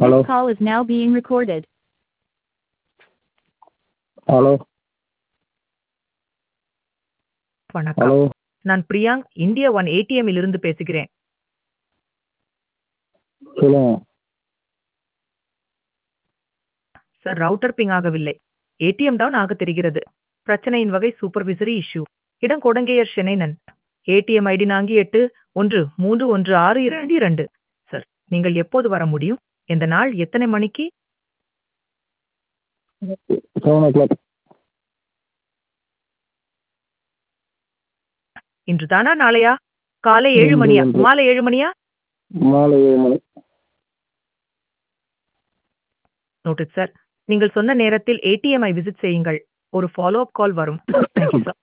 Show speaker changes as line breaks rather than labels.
Hello
This call is now being recorded.
Hello
வணக்கம்
hello
நான் Priyank India one ATM இலிருந்து பேசுகிறேன்
சொல்லுங்க
சார் ரவுட்டர் பிங் ஆகவில்லை ஏடிஎம் டவுன் ஆக தெரிகிறது பிரச்சனையின் வகை சூப்பர்விசரி இஷ்யூ இடம் கொடங்கேயர் சென்னைனன் ஏடிஎம் ஐடி நான்கு எட்டு ஒன்று மூன்று ஒன்று ஆறு இரண்டு இரண்டு சார் நீங்கள் எப்போது வர முடியும் எந்த நாள் எத்தனை மணிக்கு
செவன் ஓ கிளாக்
இன்று தானா நாளையா காலை ஏழு
இன்று
மணியா
ஒன்று.
மாலை ஏழு மணியா
மாலை ஏழு மணி
நோட்டட் சார் நீங்கள் சொன்ன நேரத்தில் ஏடிஎம் ஐ விசிட் செய்யுங்கள் ஒரு ஃபாலோ அப் கால் வரும் தேங்க்யூ சார்